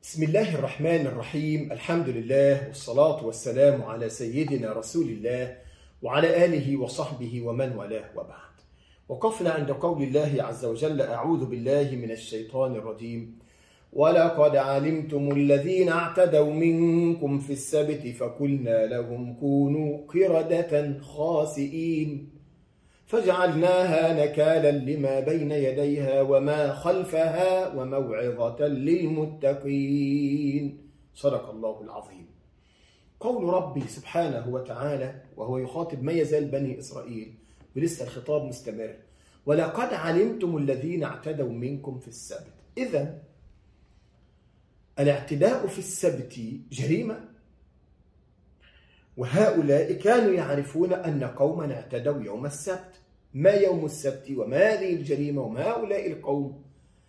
بسم الله الرحمن الرحيم الحمد لله والصلاة والسلام على سيدنا رسول الله وعلى آله وصحبه ومن والاه وبعد وقفنا عند قول الله عز وجل أعوذ بالله من الشيطان الرجيم ولقد علمتم الذين اعتدوا منكم في السبت فقلنا لهم كونوا قردة خاسئين فجعلناها نكالا لما بين يديها وما خلفها وموعظة للمتقين صدق الله العظيم قول ربي سبحانه وتعالى وهو يخاطب ما يزال بني إسرائيل ولسه الخطاب مستمر ولقد علمتم الذين اعتدوا منكم في السبت إذا الاعتداء في السبت جريمة وهؤلاء كانوا يعرفون أن قوما اعتدوا يوم السبت ما يوم السبت وما هذه الجريمة وما هؤلاء القوم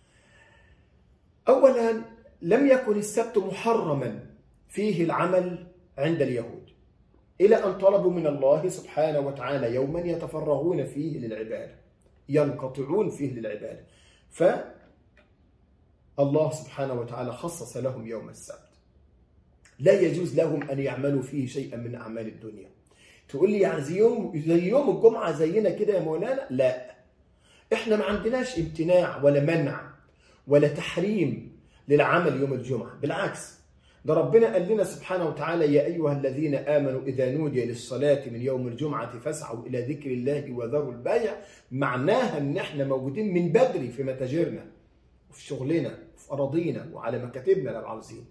أولا لم يكن السبت محرما فيه العمل عند اليهود إلى أن طلبوا من الله سبحانه وتعالى يوما يتفرغون فيه للعبادة ينقطعون فيه للعبادة فالله سبحانه وتعالى خصص لهم يوم السبت لا يجوز لهم أن يعملوا فيه شيئا من أعمال الدنيا تقول لي يعني زي يوم زي يوم الجمعة زينا كده يا مولانا لا احنا ما عندناش امتناع ولا منع ولا تحريم للعمل يوم الجمعة بالعكس ده ربنا قال لنا سبحانه وتعالى يا أيها الذين آمنوا إذا نودي للصلاة من يوم الجمعة فاسعوا إلى ذكر الله وذروا البيع معناها إن إحنا موجودين من بدري في متاجرنا وفي شغلنا وفي أراضينا وعلى مكاتبنا لو عاوزين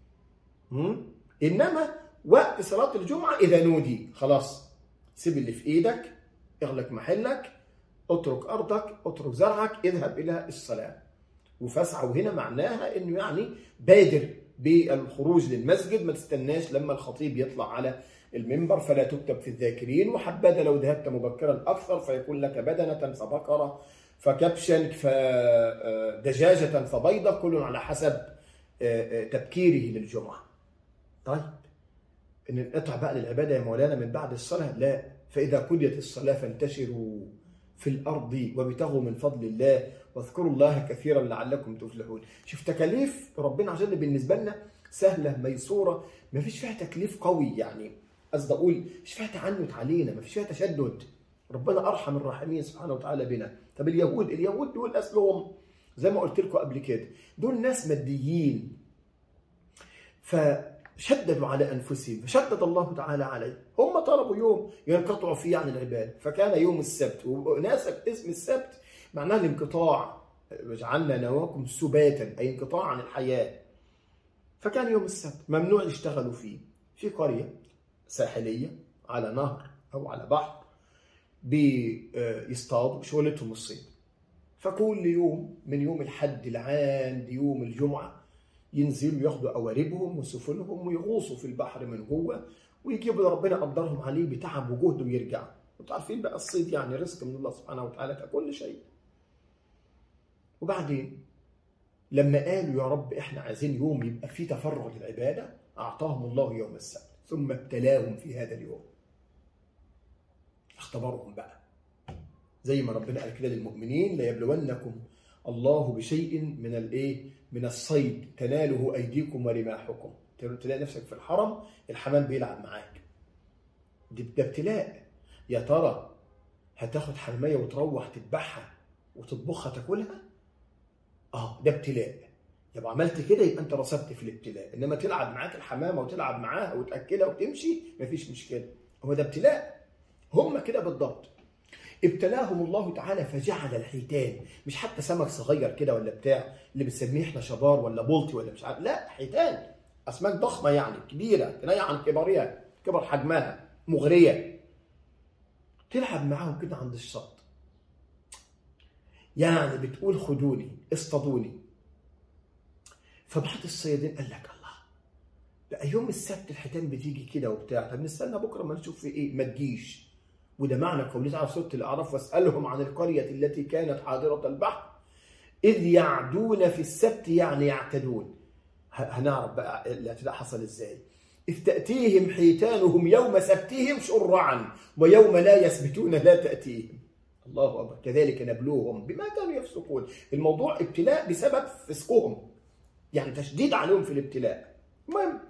إنما وقت صلاة الجمعة إذا نودي خلاص سيب اللي في إيدك اغلق محلك اترك أرضك اترك زرعك اذهب إلى الصلاة وفاسعوا هنا معناها إنه يعني بادر بالخروج للمسجد ما تستناش لما الخطيب يطلع على المنبر فلا تكتب في الذاكرين وحبذا لو ذهبت مبكرا أكثر فيكون لك بدنة فبقرة فكبشا فدجاجة فبيضة كل على حسب تبكيره للجمعة طيب ان نقطع بقى للعباده يا مولانا من بعد الصلاه لا فاذا قضيت الصلاه فانتشروا في الارض وابتغوا من فضل الله واذكروا الله كثيرا لعلكم تفلحون شوف تكاليف ربنا عز وجل بالنسبه لنا سهله ميسوره ما فيش فيها تكليف قوي يعني قصدي اقول مش فيها تعنت علينا ما فيش فيها تشدد ربنا ارحم الراحمين سبحانه وتعالى بنا طب اليهود اليهود دول اصلهم زي ما قلت لكم قبل كده دول ناس ماديين ف شددوا على انفسهم فشدد الله تعالى عليهم هم طلبوا يوم ينقطعوا فيه عن العباده فكان يوم السبت وناسب اسم السبت معناه الانقطاع وجعلنا نواكم سباتا اي انقطاع عن الحياه فكان يوم السبت ممنوع يشتغلوا فيه في قريه ساحليه على نهر او على بحر بيصطادوا شغلتهم الصيد فكل يوم من يوم الحد العام ليوم الجمعه ينزلوا ياخدوا قواربهم وسفنهم ويغوصوا في البحر من جوه ويجيبوا ربنا قدرهم عليه بتعب وجهد ويرجعوا انتوا عارفين بقى الصيد يعني رزق من الله سبحانه وتعالى ككل شيء وبعدين لما قالوا يا رب احنا عايزين يوم يبقى فيه تفرغ للعباده اعطاهم الله يوم السبت ثم ابتلاهم في هذا اليوم اختبرهم بقى زي ما ربنا قال كده للمؤمنين ليبلونكم الله بشيء من الايه من الصيد تناله ايديكم ورماحكم تلاقي نفسك في الحرم الحمام بيلعب معاك ده ابتلاء يا ترى هتاخد حرمية وتروح تذبحها وتطبخها تاكلها اه ده ابتلاء يبقى عملت كده يبقى انت رسبت في الابتلاء انما تلعب معاك الحمامه وتلعب معاها وتاكلها وتمشي مفيش مشكله هو ده ابتلاء هم كده بالضبط ابتلاهم الله تعالى فجعل الحيتان مش حتى سمك صغير كده ولا بتاع اللي بنسميه احنا شبار ولا بولتي ولا مش عارف لا حيتان اسماك ضخمه يعني كبيره كنايه عن كبرها كبر حجمها مغريه تلعب معاهم كده عند الشط يعني بتقول خدوني اصطادوني فبعض الصيادين قال لك الله بقى يوم السبت الحيتان بتيجي كده وبتاع طب نستنى بكره ما نشوف في ايه ما تجيش وده معنى قوله تعالى في سوره الاعراف واسالهم عن القريه التي كانت حاضره البحر اذ يعدون في السبت يعني يعتدون هنعرف بقى الاعتداء حصل ازاي إذ تأتيهم حيتانهم يوم سبتهم شرعا ويوم لا يسبتون لا تأتيهم الله أكبر كذلك نبلوهم بما كانوا يفسقون الموضوع ابتلاء بسبب فسقهم يعني تشديد عليهم في الابتلاء المهم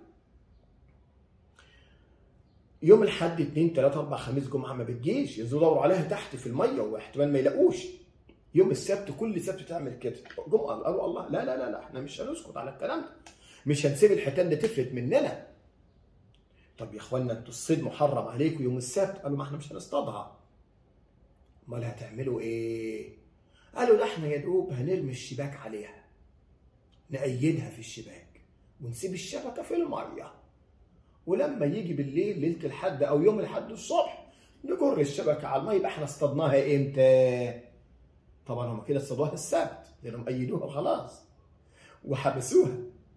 يوم الحد اثنين ثلاثة أربعة خميس جمعة ما بتجيش ينزلوا يدوروا عليها تحت في المية واحتمال ما يلاقوش يوم السبت كل سبت تعمل كده جمعة قالوا الله لا لا لا لا احنا مش هنسكت على الكلام ده مش هنسيب الحيتان دي تفلت مننا طب يا اخوانا انتوا الصيد محرم عليكم يوم السبت قالوا ما احنا مش هنصطادها امال هتعملوا ايه قالوا لا احنا يا دوب هنرمي الشباك عليها نأيدها في الشباك ونسيب الشبكة في المية ولما يجي بالليل ليلة الحد أو يوم الحد الصبح نجر الشبكة على المية يبقى احنا اصطادناها امتى؟ طبعا هم كده اصطادوها السبت لأنهم أيدوها خلاص وحبسوها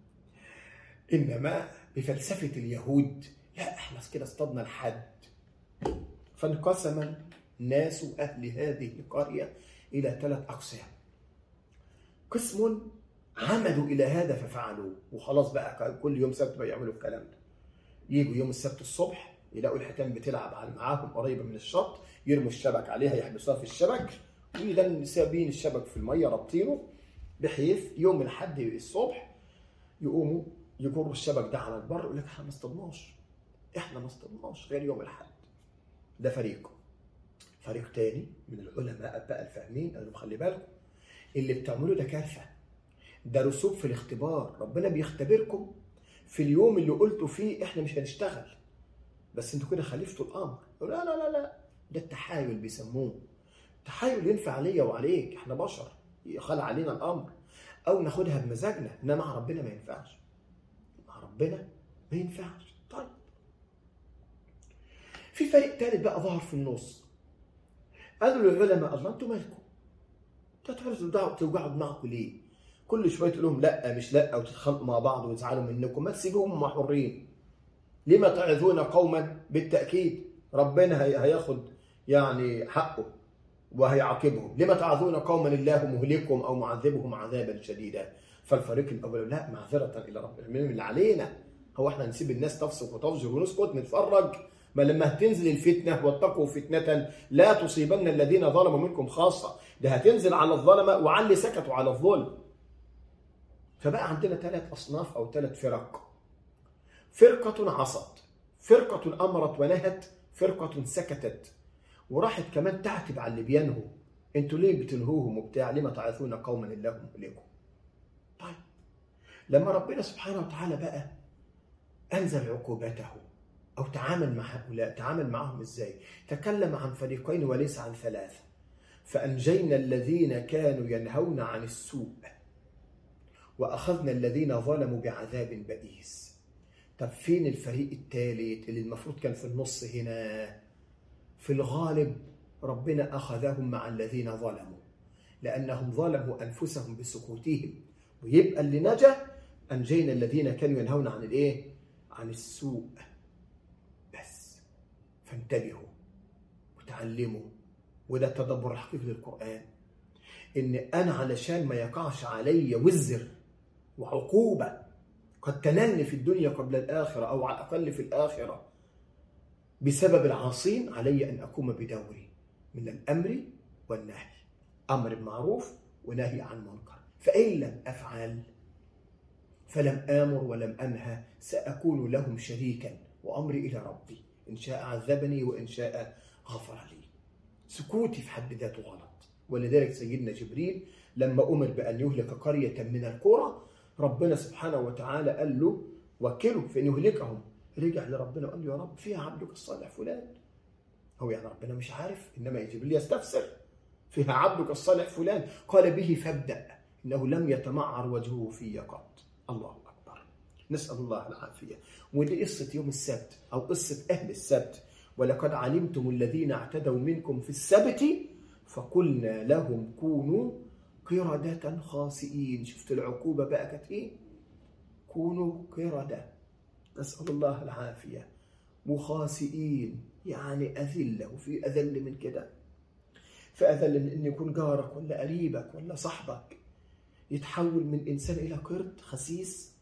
إنما بفلسفة اليهود لا احنا كده اصطادنا الحد فانقسم ناس أهل هذه القرية إلى ثلاث أقسام قسم عمدوا إلى هذا ففعلوا وخلاص بقى كل يوم سبت بقى يعملوا الكلام ده يجوا يوم السبت الصبح يلاقوا الحيتان بتلعب على معاهم قريبة من الشط يرموا الشبك عليها يحبسوها في الشبك ويدن سابين الشبك في المية رابطينه بحيث يوم الحد الصبح يقوموا يجروا الشبك ده على البر يقول لك احنا ما اصطدناش احنا ما اصطدناش غير يوم الحد ده فريق فريق تاني من العلماء بقى الفاهمين قالوا خلي بالكم اللي بتعملوه ده كارثه ده رسوب في الاختبار ربنا بيختبركم في اليوم اللي قلتوا فيه احنا مش هنشتغل بس انتوا كده خالفتوا الامر لا لا لا لا ده التحايل بيسموه تحايل ينفع عليا وعليك احنا بشر يخال علينا الامر او ناخدها بمزاجنا انما مع ربنا ما ينفعش مع ربنا ما ينفعش طيب في فريق ثالث بقى ظهر في النص قالوا للعلماء الله انتوا مالكم؟ انتوا توجعوا توجعوا دماغكم ليه؟ كل شويه تقول لهم لا مش لا وتتخانقوا مع بعض ويزعلوا منكم ما تسيبوهم هم حرين لما تعظون قوما بالتاكيد ربنا هي هياخد يعني حقه وهيعاقبهم لما تعظون قوما الله مهلكهم او معذبهم عذابا شديدا فالفريق الاول لا معذره الى رب العالمين اللي علينا هو احنا نسيب الناس تفسق وتفجر ونسكت نتفرج ما لما هتنزل الفتنه واتقوا فتنه لا تصيبن الذين ظلموا منكم خاصه ده هتنزل على الظلمه وعلى اللي سكتوا على الظلم فبقى عندنا ثلاث اصناف او ثلاث فرق فرقه عصت فرقه امرت ونهت فرقه سكتت وراحت كمان تعتب على اللي بينهوا انتوا ليه بتنهوهم وبتاع لما تعثون قوما الله مهلكم طيب لما ربنا سبحانه وتعالى بقى انزل عقوبته او تعامل مع هؤلاء تعامل معهم ازاي تكلم عن فريقين وليس عن ثلاثه فانجينا الذين كانوا ينهون عن السوء واخذنا الذين ظلموا بعذاب بئيس طب فين الفريق الثالث اللي المفروض كان في النص هنا في الغالب ربنا اخذهم مع الذين ظلموا لانهم ظلموا انفسهم بسكوتهم ويبقى اللي نجا انجينا الذين كانوا ينهون عن الايه عن السوء بس فانتبهوا وتعلموا وده التدبر الحقيقي للقران ان انا علشان ما يقعش علي وزر وعقوبه قد تنالني في الدنيا قبل الاخره او على الاقل في الاخره بسبب العاصين علي ان اقوم بدوري من الامر والنهي امر بمعروف ونهي عن منكر فان لم افعل فلم امر ولم انهى ساكون لهم شريكا وامري الى ربي ان شاء عذبني وان شاء غفر لي سكوتي في حد ذاته غلط ولذلك سيدنا جبريل لما امر بان يهلك قريه من القرى ربنا سبحانه وتعالى قال له وكله في ان يهلكهم رجع لربنا وقال له يا رب فيها عبدك الصالح فلان هو يعني ربنا مش عارف انما جبريل يستفسر فيها عبدك الصالح فلان قال به فابدا انه لم يتمعر وجهه في قط الله اكبر نسال الله العافيه ودي قصه يوم السبت او قصه اهل السبت ولقد علمتم الذين اعتدوا منكم في السبت فقلنا لهم كونوا قردة خاسئين شفت العقوبة بقى كانت ايه كونوا قردة نسأل الله العافية وخاسئين يعني أذلة وفي أذل من كده فأذل من أن يكون جارك ولا قريبك ولا صاحبك يتحول من إنسان إلى قرد خسيس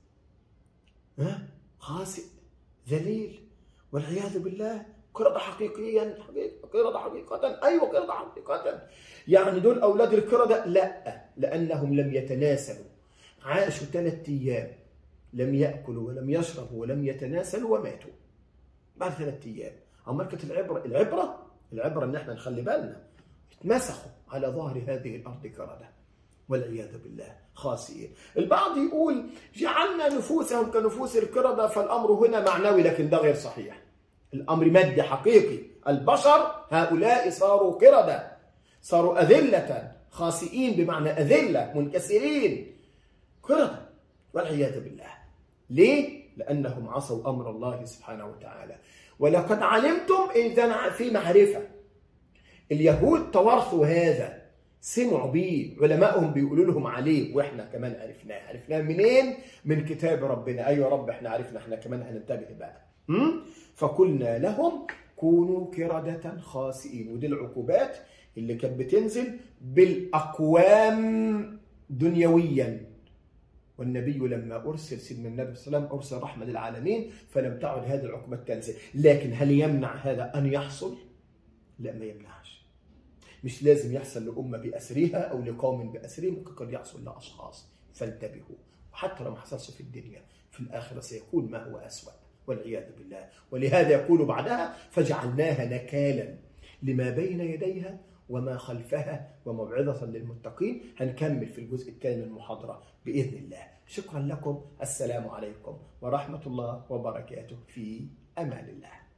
ها خاسئ ذليل والعياذ بالله قردة حقيقيا قردة حقيقة أيوة قردة حقيقة يعني دول أولاد القردة لا لأنهم لم يتناسلوا عاشوا ثلاثة أيام لم يأكلوا ولم يشربوا ولم يتناسلوا وماتوا بعد ثلاثة أيام أمال كانت العبرة العبرة العبرة إن إحنا نخلي بالنا اتمسخوا على ظهر هذه الأرض كردة والعياذ بالله خاسئين البعض يقول جعلنا نفوسهم كنفوس الكردة فالأمر هنا معنوي لكن ده غير صحيح الأمر مادي حقيقي البشر هؤلاء صاروا كردة صاروا أذلة خاسئين بمعنى أذلة منكسرين كردة والعياذ بالله ليه؟ لأنهم عصوا أمر الله سبحانه وتعالى ولقد علمتم إذا في معرفة اليهود توارثوا هذا سمعوا بيه علمائهم بيقولوا لهم عليه واحنا كمان عرفناه عرفناه منين من كتاب ربنا ايوه يا رب احنا عرفنا احنا كمان هننتبه بقى م? فقلنا لهم كونوا كردة خاسئين ودي العقوبات اللي كانت بتنزل بالاقوام دنيويا والنبي لما ارسل سيدنا النبي صلى الله عليه وسلم ارسل رحمه للعالمين فلم تعد هذه العقوبات تنزل لكن هل يمنع هذا ان يحصل؟ لا ما يمنعش مش لازم يحصل لأمة بأسرها أو لقوم بأسرهم ممكن قد يحصل لأشخاص فانتبهوا وحتى لو ما حصلش في الدنيا في الآخرة سيكون ما هو أسوأ والعياذ بالله ولهذا يقول بعدها فجعلناها نكالا لما بين يديها وما خلفها وموعظة للمتقين هنكمل في الجزء الثاني من المحاضرة بإذن الله شكرا لكم السلام عليكم ورحمة الله وبركاته في أمان الله